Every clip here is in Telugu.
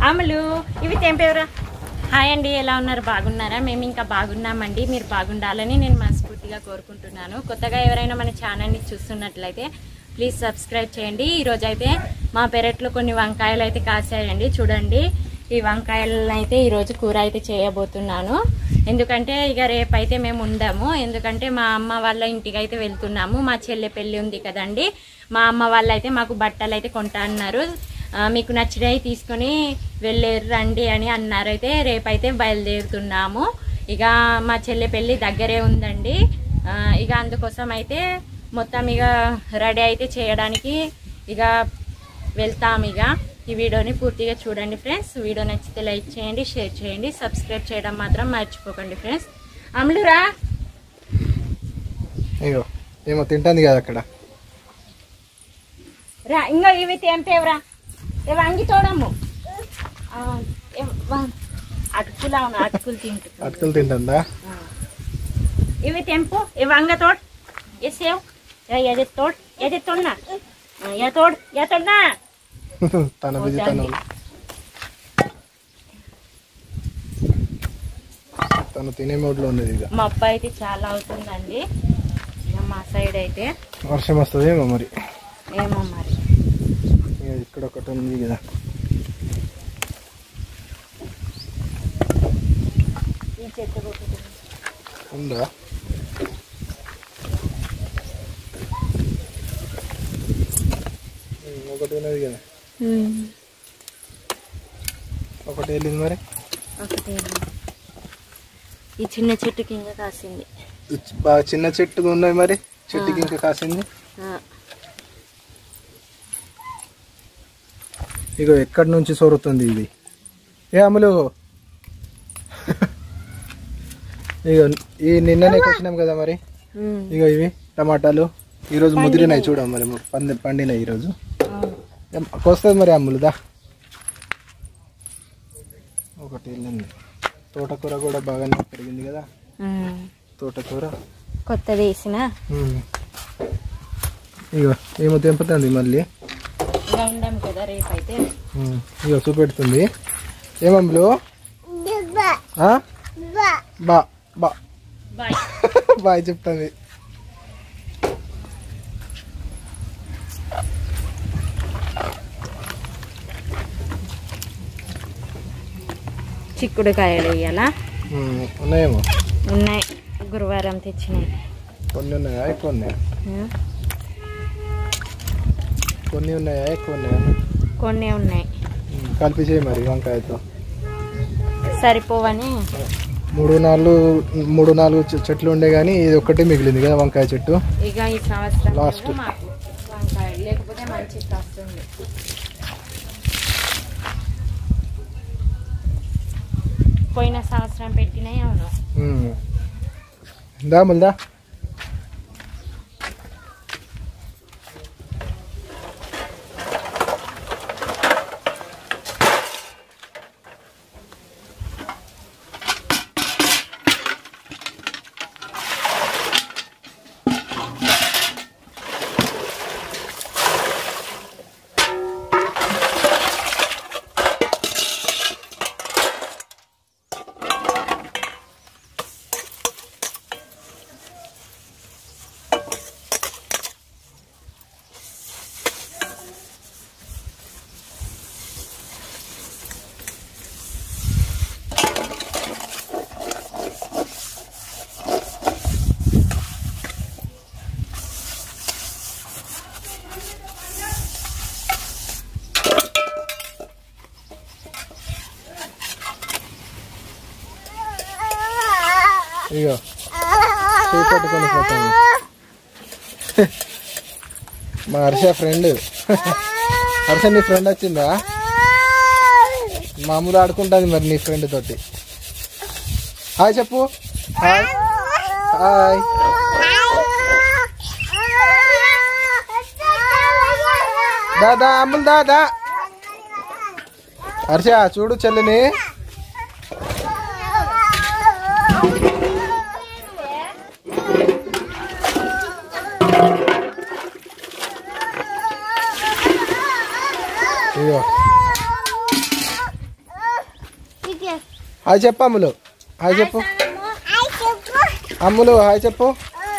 అమలు ఇవి తెంపేవరా హాయ్ అండి ఎలా ఉన్నారు బాగున్నారా మేము ఇంకా బాగున్నామండి మీరు బాగుండాలని నేను మనస్ఫూర్తిగా కోరుకుంటున్నాను కొత్తగా ఎవరైనా మన ఛానల్ని చూస్తున్నట్లయితే ప్లీజ్ సబ్స్క్రైబ్ చేయండి ఈరోజు అయితే మా పెరట్లో కొన్ని వంకాయలు అయితే కాసాయండి చూడండి ఈ వంకాయలను అయితే ఈరోజు కూర అయితే చేయబోతున్నాను ఎందుకంటే ఇక రేపైతే మేము ఉండము ఎందుకంటే మా అమ్మ వాళ్ళ ఇంటికి అయితే వెళ్తున్నాము మా చెల్లె పెళ్ళి ఉంది కదండి మా అమ్మ వాళ్ళు అయితే మాకు బట్టలు అయితే కొంటా అన్నారు ఆ, మీకు నచ్చినవి తీసుకొని వెళ్ళేరు రండి అని అన్నారు అయితే రేపైతే బయలుదేరుతున్నాము ఇక మా చెల్లె పెళ్ళి దగ్గరే ఉందండి ఆ, ఇక అందుకోసం అయితే మొత్తం ఇక రెడీ అయితే చేయడానికి ఇక వెళ్తాం ఇక ఈ వీడియోని పూర్తిగా చూడండి ఫ్రెండ్స్ వీడియో నచ్చితే లైక్ చేయండి షేర్ చేయండి సబ్స్క్రైబ్ చేయడం మాత్రం మర్చిపోకండి ఫ్రెండ్స్ అమ్ములురా అయ్యో ఏమో తింటుంది కదా అక్కడ రా ఇంకా ఇవి తెంపేవరా ఇవి అంగి తోడము ఆ, ఏ- వా- అటుకులు అవును అటుకులు తింటుంది అటుకులు తింటుందా ఇవి తెంపు ఇవి అంగ తోడ్ ఏ సేవ్ ఎది తోడ్ ఎది తోడ్నా యా తోడ్ యా తోడ్నా తన బిజీ తను తను తినే మోడ్లో ఉంది ఇక మా అబ్బాయి అయితే చాలా అవుతుందండి ఇక మా సైడ్ అయితే వర్షం వస్తుంది ఏమో మరి ఏమో మరి ఇక ఇక్కడ ఒకటి ఉంది కదా ఈ చెట్టు ఒకటి ఉందా ఉమ్, ఒకటి ఉన్నది కదా ఒకటి వెళ్ళింది మరి ఒకటి ఈ చిన్న చెట్టు కింద కాసింది ఇది బాగా చిన్న చెట్టుగా ఉన్నది మరి చెట్టుకి ఇంకా కాసింది ఆ, ఇగో ఎక్కడి నుంచి సోరుతుంది ఇది ఏ అమలు ఇగో ఈ నిన్ననే కొచ్చినాం కదా మరి ఉమ్, ఇగో ఇవి టమాటాలు ఈరోజు ముదిరినాయి చూడ మరి పండి పండినాయి ఈరోజు అవును. వస్తుంది మరి అమ్ములుదా ఒకటి వెళ్ళింది తోటకూర కూడా బాగానే పెరిగింది కదా ఉమ్. తోటకూర కొత్తది వేసిన ఉమ్. ఇగో ఏమో తెంపుతుంది మళ్ళీ ఇలా ఉండం కదా రేపైతే ఉమ్. ఇగో చూపెడుతుంది ఏమమ్ములు ఆ? బా బా బాయ్ బాయ్ చెప్తుంది చిక్కుడుకాయలు వేయాలా ఉమ్, ఉన్నాయేమో ఉన్నాయి గురువారం తెచ్చినాయి కొన్ని ఉన్నాయా ఎక్కువ ఉన్నాయా ఆ, కొన్ని ఉన్నాయా ఎక్కువ ఉన్నాయా కొన్ని ఉన్నాయి ఉమ్, కలిపి చేయి మరి వంకాయతో సరిపోవని మూడు నాలుగు మూడు నాలుగు చె- చెట్లు ఉండే కానీ ఇది ఒక్కటే మిగిలింది కదా వంకాయ చెట్టు ఇక ఈ సంవత్సరం Last. ఏమో మాకు వంకాయలు లేకపోతే మంచి వస్తుంది పోయిన సంవత్సరం పెట్టినాయి అవును ఉమ్. దా ముల్దా ఇగో చేయి పట్టుకొని పోతాను మా హర్ష ఫ్రెండ్ హర్ష నీ ఫ్రెండ్ వచ్చిందా మామూలు ఆడుకుంటుంది మరి నీ ఫ్రెండ్ తోటి హాయ్ చెప్పు హాయ్ హాయ్ దాదా అమ్ములు దాదా హర్ష చూడు చెల్లిని ఇగో హాయ్ చెప్పు అమ్ములు హాయ్ చెప్పు అమ్ములు హాయ్ చెప్పు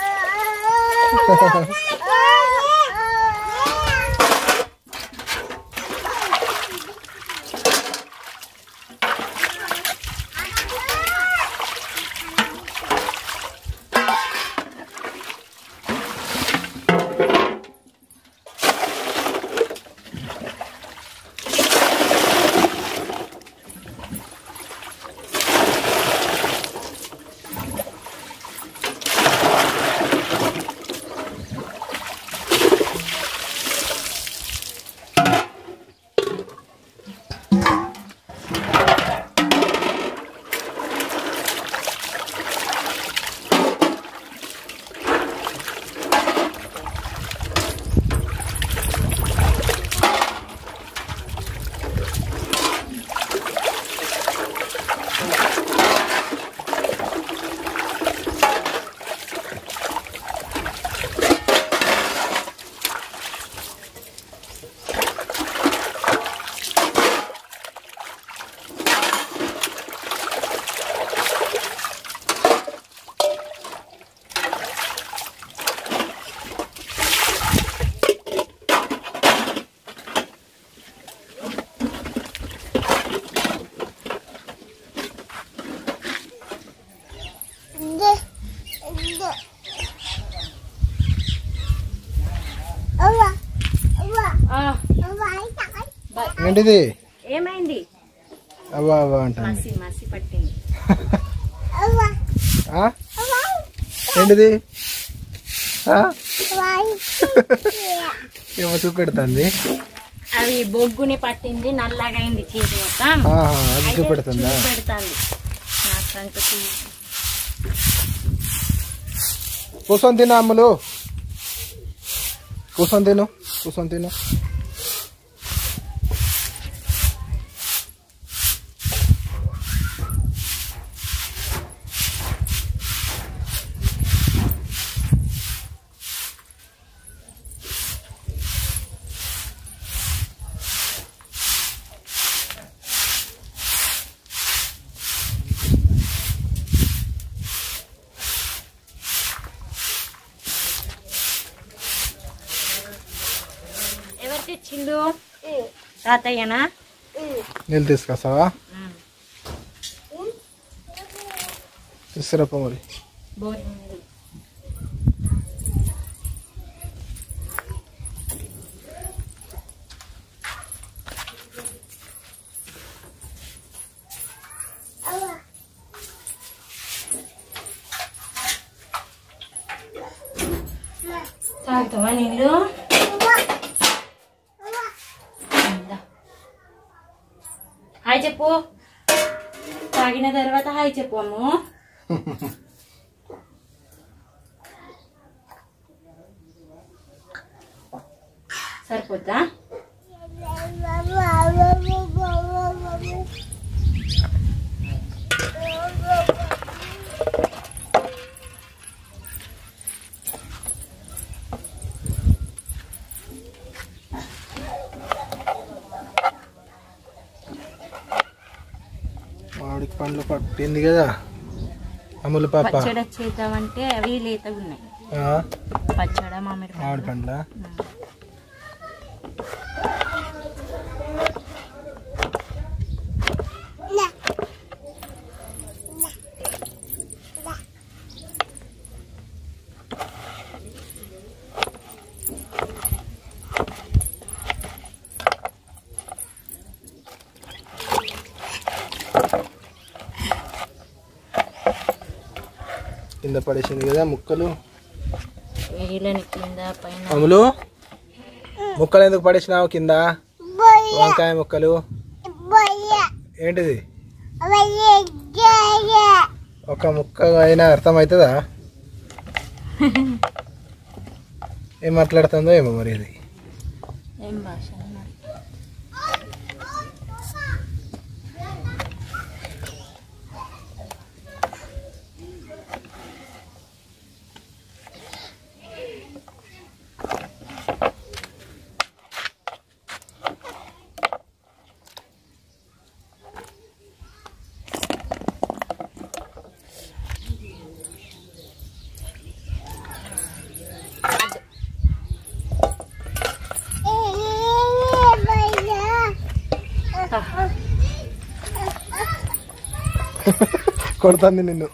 ఆ, బై. ఏంటిది ఏమైంది అవ్వ అవ్వ అంటాను మసి మసి పట్టింది ఆ? ఏంటిది ఆ? ఏమో చూపెడుతుంది అవి బొగ్గుని పట్టింది నల్లగా అయింది చీర మొత్తం ఆహా, అది చూపెడుతుందా పెడుతుంది నా సంగతి కూర్చొని తిను అమ్ములు కూర్చొని తిను కూర్చొని తిను ఎవరు తెచ్చిండు తాతయ్యనా నీళ్ళు తీసుకొస్తావా తీసుకురాపో మరి బోర్ ఉంది. తాగుతావా నీళ్ళు ఇందా. హాయ్ చెప్పు తాగిన తర్వాత హాయ్ చెప్పు అమ్ము సరిపోద్దా మామిడి పండ్లు పట్టింది కదా అమ్ములు పాప పచ్చడి చేద్దామంటే అవి లేతగా ఉన్నాయి ఆ, పచ్చడ మామిడి మామిడి పండ్లు. పండ్ల ఉమ్. కింద పడేసింది కదా ముక్కలు వేయలేని కింద పైన అమ్ములు ముక్కలు ఎందుకు పడేసినావు కింద వంకాయ ముక్కలు ఏంటిది ఒక ముక్క అయినా అర్థమవుతుందా ఏం మాట్లాడుతుందో ఏమో మరి ఇది ఏం భాష అన్నారు? కొడుతుంది నిన్ను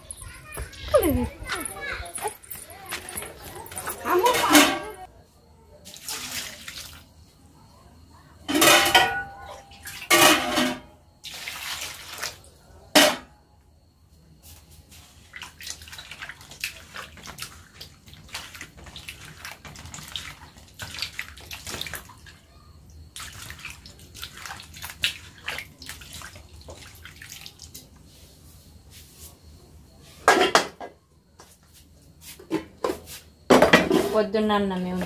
పొద్దున్న అన్నం మేము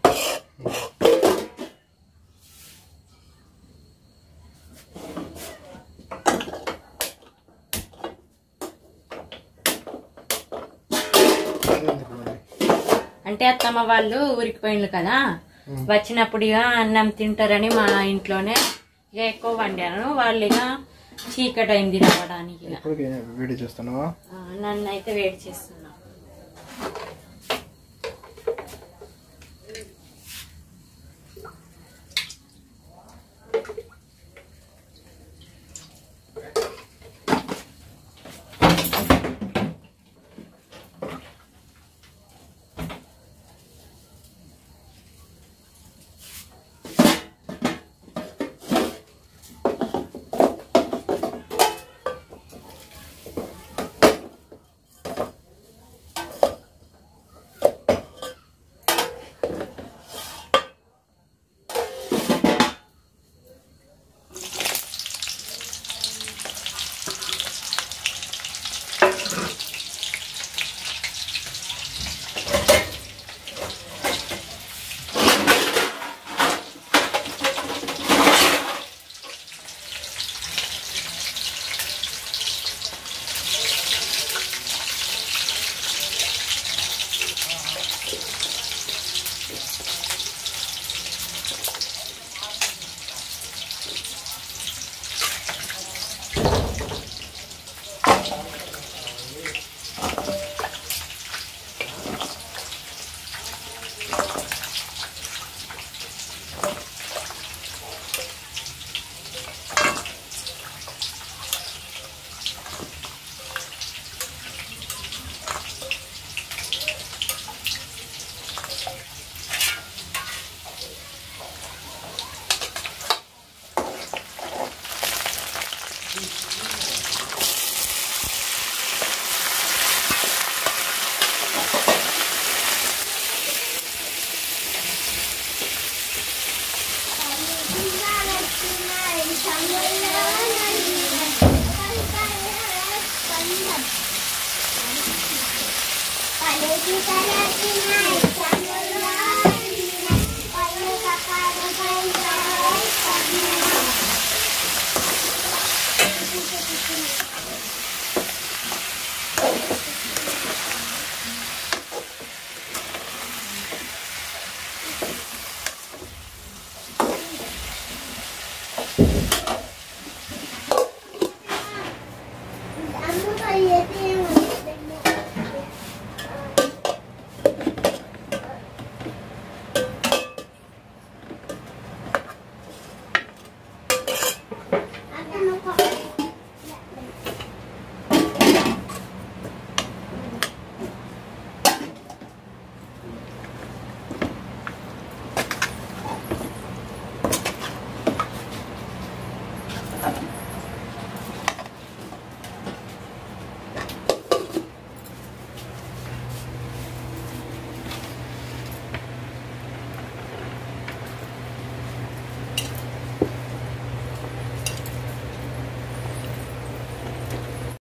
అంటే అత్తమ్మ వాళ్ళు ఊరికి పోయిండ్రు కదా వచ్చినప్పుడు ఇక అన్నం తింటారని మా ఇంట్లోనే ఇక ఎక్కువ వండాను వాళ్ళు ఇక చీకటి అయింది రావడానికి ఇక. ఇప్పుడు వీడియో చేస్తున్నావా ఆ, నన్ను అయితే వేడి చేస్తున్నా